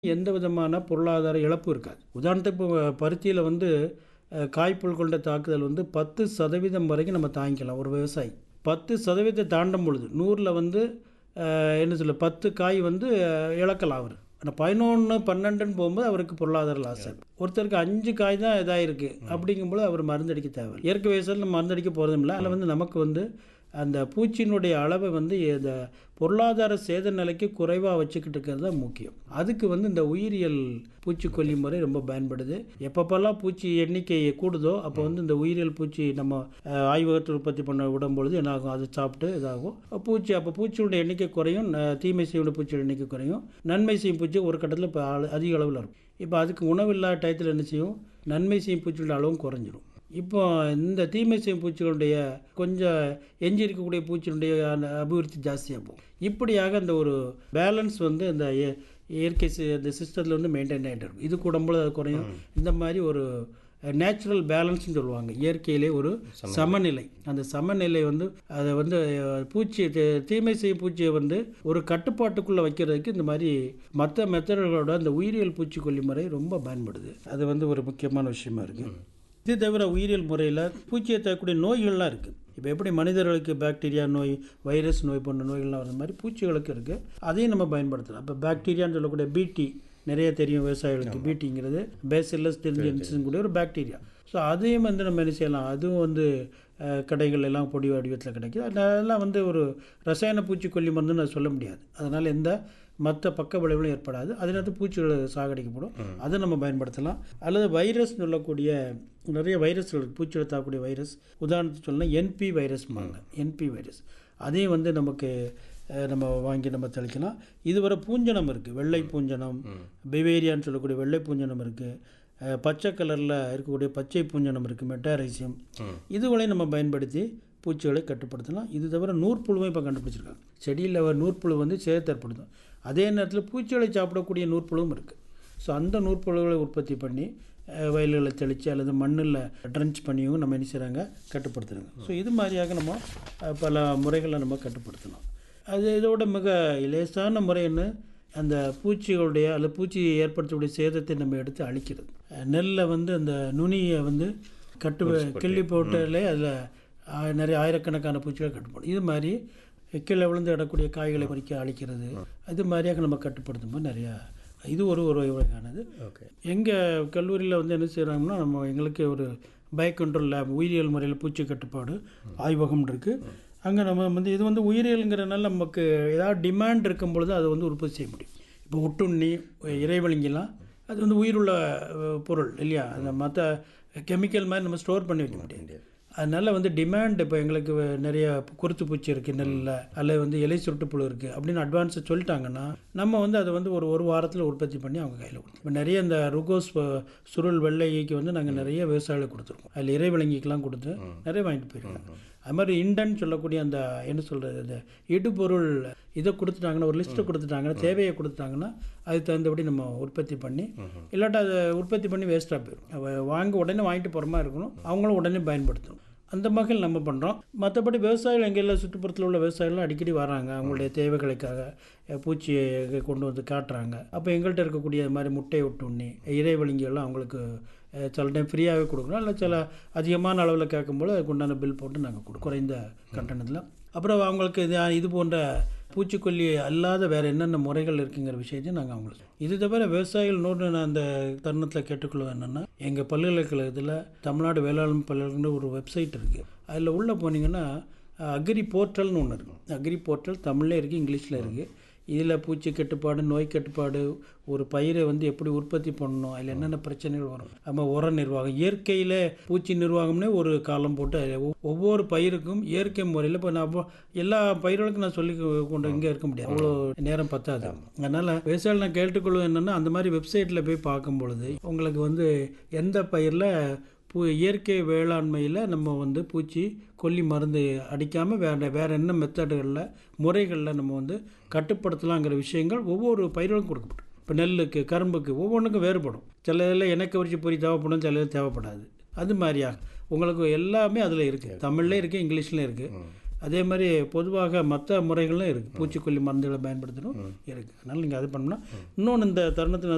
எந்த விதமான பொருளாதார இழப்பு இருக்காது உதாரணத்துக்கு இப்போ பருத்தியில் வந்து அஹ், காய்ப்புல் கொண்ட தாக்குதல் வந்து பத்து சதவீதம் வரைக்கும் நம்ம தாங்கிக்கலாம் ஒரு விவசாயி பத்து சதவீதத்தை தாண்டும் பொழுது நூறில் வந்து அஹ், என்ன சொல்ல பத்து காய் வந்து அஹ், இழக்கலாம் அவர் ஆனால் பதினொன்று பன்னெண்டுன்னு போகும்போது அவருக்கு பொருளாதார லாஸ் ஆகும் ஒருத்தருக்கு அஞ்சு காய் தான் இதாகிருக்கு அப்படிங்கும்போது அவர் மருந்தடிக்க தேவை இயற்கை விவசாயத்தில் நம்ம மருந்தடிக்க போகிறதும் இல்லை அதில் வந்து நமக்கு வந்து அந்த பூச்சியினுடைய அளவை வந்து இந்த பொருளாதார சேத நிலைக்கு குறைவாக வச்சுக்கிட்டு இருக்கிறது தான் முக்கியம் அதுக்கு வந்து இந்த உயிரியல் பூச்சிக்கொல்லி முறை ரொம்ப பயன்படுது எப்பப்பெல்லாம் பூச்சி எண்ணிக்கை கூடுதோ அப்போ வந்து இந்த உயிரியல் பூச்சி நம்ம அஹ், ஆய்வகத்தில் உற்பத்தி பண்ண விடும்பொழுது என்னாகும் அது சாப்பிட்டு இதாகும் பூச்சி அப்போ பூச்சியோட எண்ணிக்கை குறையும் ந- தீமை செய்யும் பூச்சியோட எண்ணிக்கை குறையும் நன்மை செய்யும் பூச்சி ஒரு கட்டத்தில் இப்போ அதிக அளவில் இருக்கும் இப்போ அதுக்கு உணவில்லாத டயத்தில் என்ன செய்யும் நன்மை செய்யும் பூச்சியோட அளவும் குறைஞ்சிரும் இப்போ இந்த தீமை செய்யும் பூச்சிகளுடைய கொஞ்சம் எஞ்சி இருக்கக்கூடிய பூச்சியினுடைய அந்த அபிவிருத்தி ஜாஸ்தியாக போகும் இப்படியாக அந்த ஒரு பேலன்ஸ் வந்து இந்த இய- இயற்கை சி- இந்த சிஸ்டத்தில் வந்து மெயின்டைன் ஆகிட்டு இருக்கும் இது கூடும்போது அது குறையும் இந்த மாதிரி ஒரு நேச்சுரல் பேலன்ஸ்னு சொல்லுவாங்க இயற்கையிலே ஒரு சமநிலை அந்த சமநிலை வந்து அதை வந்து அஹ், பூச்சி தீ- தீமை செய்யும் பூச்சியை வந்து ஒரு கட்டுப்பாட்டுக்குள்ளே வைக்கிறதுக்கு இந்த மாதிரி மற்ற மெத்தடுகளோட அந்த உயிரியல் பூச்சிக்கொல்லி முறை ரொம்ப பயன்படுது அது வந்து ஒரு முக்கியமான விஷயமா இருக்குது இது தவிர உயிரியல் முறையில் பூச்சியை தரக்கூடிய நோய்கள்லாம் இருக்குது இப்போ எப்படி மனிதர்களுக்கு பாக்டீரியா நோய் வைரஸ் நோய் போன்ற நோய்கள்லாம் வர மாதிரி பூச்சிகளுக்கு இருக்குது அதையும் நம்ம பயன்படுத்தலாம் இப்போ பாக்டீரியான்னு சொல்லக்கூடிய பிடி நிறைய தெரியும் விவசாயிகளுக்கு பிடிங்கிறது பேசில்லஸ் தெரிஞ்சு கூடிய ஒரு பாக்டீரியா ஸோ அதையும் வந்து நம்ம என்ன செய்யலாம் அதுவும் வந்து அஹ், கடைகள் எல்லாம் பொடி வடிவத்தில் கிடைக்குது அதெல்லாம் வந்து ஒரு ரசாயன பூச்சிக்கொல்லி மருந்துன்னு நான் சொல்ல முடியாது அதனால் எந்த மற்ற பக்க விளைவுகளும் ஏற்படாது அதனால பூச்சிகள் சாகடிக்கப்படும் அதை நம்ம பயன்படுத்தலாம் அல்லது வைரஸ் சொல்லக்கூடிய நிறைய வைரஸ்கள் இருக்கு. பூச்சிகளை தாக்கக்கூடிய வைரஸ் உதாரணத்துக்கு சொல்லலாம் என்பி வைரஸ்மாங்க என்பி வைரஸ் அதையும் வந்து நமக்கு அஹ், நம்ம வாங்கி நம்ம தெளிக்கலாம் இதுவரை பூஞ்சனம் இருக்குது வெள்ளை பூஞ்சனம் பிவேரியான்னு சொல்லக்கூடிய வெள்ளை பூஞ்சனம் இருக்குது பச்சை கலரில் இருக்கக்கூடிய பச்சை பூஞ்சனம் இருக்குது மெட்டாரைசியம் இதுகளையும் நம்ம பயன்படுத்தி பூச்சிகளை கட்டுப்படுத்தலாம் இது தவிர நூற்புழுவை இப்போ கண்டுபிடிச்சிருக்காங்க செடியில் வர நூற்புழு வந்து சேதத்தை ஏற்படுத்தும் அதே நேரத்தில் பூச்சிகளை சாப்பிடக்கூடிய நூற்புழுவும் இருக்குது ஸோ அந்த நூற்புழுகளை உற்பத்தி பண்ணி அஹ், வயல்களை தெளித்து அல்லது மண்ணில் ட்ரென்ச் பண்ணியும் நம்ம என்ன செய்கிறாங்க கட்டுப்படுத்துகிறாங்க ஸோ இது மாதிரியாக நம்ம அஹ், பல முறைகளை நம்ம கட்டுப்படுத்தலாம் அது இதோட மிக லேசான முறைன்னு அந்த பூச்சிகளுடைய அல்லது பூச்சி ஏற்படுத்தக்கூடிய சேதத்தை நம்ம எடுத்து அழிக்கிறது அஹ், நெல்லை வந்து அந்த நுனியை வந்து கட்டு கிள்ளி போட்டாலே அதில் நிறைய ஆயிரக்கணக்கான பூச்சிகளை கட்டுப்படும் இது மாதிரி கீழே விழுந்து இடக்கூடிய காய்களை பறிக்க அழிக்கிறது இது மாதிரியாக நம்ம கட்டுப்படுத்தும் போது நிறையா இது ஒரு ஒரு வகையானது ஓகே எங்கள் கல்லூரியில் வந்து என்ன செய்கிறாங்கன்னா நம்ம எங்களுக்கு ஒரு பயோ கண்ட்ரோல் லேப் உயிரியல் முறையில் பூச்சி கட்டுப்பாடு ஆய்வகம் இருக்குது அங்கே நம்ம வந்து இது வந்து உயிரியலுங்கிறனால நமக்கு ஏதாவது டிமாண்ட் இருக்கும் பொழுது அதை வந்து உற்பத்தி செய்ய முடியும் இப்போ ஒட்டுண்ணி இறைவலிங்கெல்லாம் அது வந்து உயிருள்ள அஹ், பொருள் இல்லையா அந்த மற்ற கெமிக்கல் மாதிரி நம்ம ஸ்டோர் பண்ணி வைக்க முடியாது அதனால வந்து டிமாண்ட் இப்போ எங்களுக்கு வ- நிறைய குருத்து பூச்சி இருக்குது நெல்லில் அல்லது வந்து இலை சுருட்டுப்புழு இருக்குது அப்படின்னு அட்வான்ஸை சொல்லிட்டாங்கன்னா நம்ம வந்து அதை வந்து ஒரு ஒரு வாரத்தில் உற்பத்தி பண்ணி அவங்க கையில் கொடுத்தோம் இப்போ நிறைய இந்த ருகோஸ் ப- சுருள் வெள்ளைக்கு வந்து நாங்கள் நிறைய விவசாயிகளுக்கு கொடுத்துருக்கோம் அதில் இறைவிலங்கிக்கெலாம் கொடுத்து நிறைய வாங்கிட்டு போயிருக்காங்க அது மாதிரி இண்டன் சொல்லக்கூடிய அந்த என்ன சொல்கிறது அந்த இடுபொருள் இதை கொடுத்துட்டாங்கன்னா ஒரு லிஸ்ட்டை கொடுத்துட்டாங்கன்னா தேவையை கொடுத்துட்டாங்கன்னா அதுக்கு தகுந்தபடி நம்ம உற்பத்தி பண்ணி இல்லாட்டா அதை உற்பத்தி பண்ணி வேஸ்ட்டாக போயிடும் அவ வாங்க உடனே வாங்கிட்டு போகிற மாதிரி இருக்கணும் அவங்களும் உடனே பயன்படுத்தணும் அந்த வகையில் நம்ம பண்ணுறோம் மற்றபடி விவசாயிகள் எங்கெல்லாம் சுற்றுப்புறத்தில் உள்ள விவசாயிகள்லாம் அடிக்கடி வராங்க அவங்களுடைய தேவைகளுக்காக அஹ், பூச்சியை கொண்டு வந்து காட்டுறாங்க அப்போ எங்கள்கிட்ட இருக்கக்கூடிய இது மாதிரி முட்டை ஒட்டு உண்ணி இறைவழிங்கெல்லாம் அவங்களுக்கு அஹ், சில டைம் ஃப்ரீயாகவே கொடுக்குறோம் இல்லை சில அதிகமான அளவில் கேட்கும்போது அதுக்கு உண்டான பில் போட்டு நாங்கள் கொடுக்குறோம் குறைந்த கட்டணத்தில் அப்புறம் அவங்களுக்கு இது இது போன்ற பூச்சிக்கொல்லி அல்லாத வேறு என்னென்ன முறைகள் இருக்குங்கிற விஷயத்தையும் நாங்கள் அவங்களுக்கு சொல்லுவோம். இது தவிர விவசாயிகள் இன்னொன்று நான் அந்த தருணத்தில் கேட்டுக்கொள்வது என்னென்னா எங்கள் பல்கலைக்கழகத்தில் தமிழ்நாடு வேளாண் பல்கலைக்கழகம் ஒரு வெப்சைட் இருக்குது அதில் உள்ளே போனீங்கன்னா அக்ரி போர்ட்டல்னு ஒன்று இருக்கும் அக்ரி போர்ட்டல் தமிழ்லேயே இருக்குது இங்கிலீஷில் இருக்குது இதில் பூச்சி கட்டுப்பாடு நோய் கட்டுப்பாடு ஒரு பயிரை வந்து எப்படி உற்பத்தி பண்ணணும் அதில் என்னென்ன பிரச்சனைகள் வரும் நம்ம உர நிர்வாகம் இயற்கையில் பூச்சி நிர்வாகம்னே ஒரு காலம் போட்டு அதுல ஒவ்- ஒவ்வொரு பயிருக்கும் இயற்கை முறையில் இப்போ நான் அப்போ எல்லா பயிர்களுக்கும் நான் சொல்லி கொண்டு இங்கே இருக்க முடியாது அவ்வளோ நேரம் பத்தாது அதனால் விவசாயிகள் நான் கேட்டுக்கொள்வது என்னென்னா அந்த மாதிரி வெப்சைட்டில் போய் பார்க்கும் பொழுது உங்களுக்கு வந்து எந்த பயிரில் பூ இயற்கை வேளாண்மையில் நம்ம வந்து பூச்சி கொல்லி மருந்து அடிக்காமல் வேறு வேறு என்ன மெத்தடுகளில் முறைகளில் நம்ம வந்து கட்டுப்படுத்தலாங்கிற விஷயங்கள் ஒவ்வொரு பயிர்களுக்கும் கொடுக்கப்படும் இப்போ நெல்லுக்கு கரும்புக்கு ஒவ்வொன்றுக்கும் வேறுபடும் சில இதில் எண்ணெய் கவர்ச்சி பொறி தேவைப்படும் சில இதில் தேவைப்படாது அது மாதிரியா உங்களுக்கு எல்லாமே அதில் இருக்குது தமிழ்லேயும் இருக்குது இங்கிலீஷ்லேயும் இருக்குது அதே மாதிரி பொதுவாக மற்ற முறைகளும் இருக்குது பூச்சிக்கொல்லி மருந்துகளை பயன்படுத்தணும் இருக்குது அதனால் நீங்கள் அது பண்ணணும் இன்னொன்று இந்த தருணத்தில்